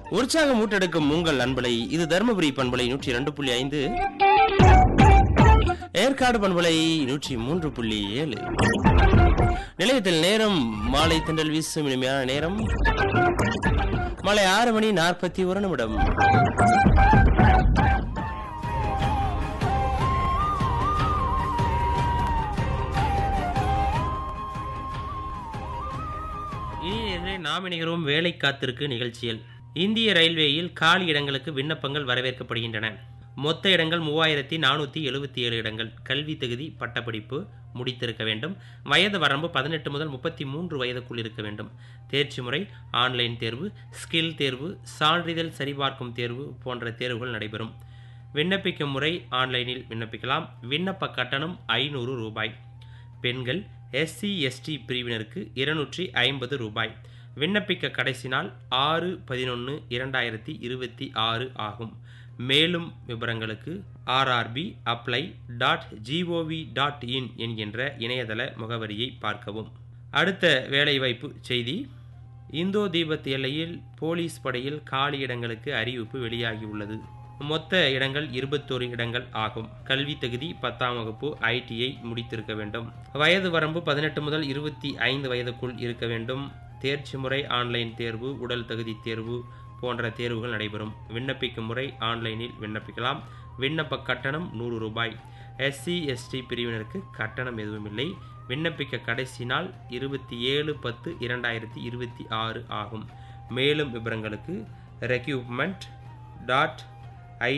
உற்சாகம் ஊட்டெடுக்கும் உங்கள் அன்பலை இது தருமபுரி பண்பலை நூற்றி இரண்டு புள்ளி ஐந்து ஏற்காடு பண்பலை நூற்றி மூன்று புள்ளி ஏழு நிலையத்தில் நேரம் மாலை திண்டல் வீசும் இனிமையான நேரம் மாலை ஆறு மணி நாற்பத்தி ஒரு நிமிடம் இனி இன்று நாம் இணைகிறோம் வேலை காத்திருக்கு நிகழ்ச்சியில் இந்திய ரயில்வேயில் காலி இடங்களுக்கு விண்ணப்பங்கள் வரவேற்கப்படுகின்றன மொத்த இடங்கள் மூவாயிரத்தி நானூற்றி எழுபத்தி ஏழு இடங்கள் கல்வி தகுதி பட்டப்படிப்பு முடித்திருக்க வேண்டும் வயது வரம்பு பதினெட்டு முதல் முப்பத்தி மூன்று வயதுக்குள் இருக்க வேண்டும் தேர்ச்சி முறை ஆன்லைன் தேர்வு ஸ்கில் தேர்வு சான்றிதழ் சரிபார்க்கும் தேர்வு போன்ற தேர்வுகள் நடைபெறும் விண்ணப்பிக்கும் முறை ஆன்லைனில் விண்ணப்பிக்கலாம் விண்ணப்ப கட்டணம் ஐநூறு ரூபாய் பெண்கள் எஸ்சி எஸ்டி பிரிவினருக்கு இருநூற்றி ஐம்பது ரூபாய் விண்ணப்பிக்க கடைசி நாள் ஆறு பதினொன்று இரண்டாயிரத்தி இருபத்தி ஆறு ஆகும் மேலும் விவரங்களுக்கு RRB apply dot GOV dot in என்கின்ற இணையதள முகவரியை பார்க்கவும் அடுத்த வேலைவாய்ப்பு செய்தி இந்தோ தீபத் எல்லையில் போலீஸ் படையில் காலி இடங்களுக்கு அறிவிப்பு வெளியாகியுள்ளது மொத்த இடங்கள் இருபத்தோரு இடங்கள் ஆகும் கல்வி தகுதி பத்தாம் வகுப்பு ஐடிஐ முடித்திருக்க வேண்டும் வயது வரம்பு பதினெட்டு முதல் இருபத்தி ஐந்து வயதுக்குள் இருக்க வேண்டும் தேர்ச்சி முறை ஆன்லைன் தேர்வு உடல் தகுதி தேர்வு போன்ற தேர்வுகள் நடைபெறும் விண்ணப்பிக்கும் முறை ஆன்லைனில் விண்ணப்பிக்கலாம் விண்ணப்ப கட்டணம் நூறு ரூபாய் எஸ்சி எஸ்டி பிரிவினருக்கு கட்டணம் எதுவும் இல்லை விண்ணப்பிக்க கடைசி நாள் இருபத்தி ஏழு பத்து இரண்டாயிரத்தி இருபத்தி ஆறு ஆகும் மேலும் விவரங்களுக்கு ரெக்யூப்மெண்ட் டாட்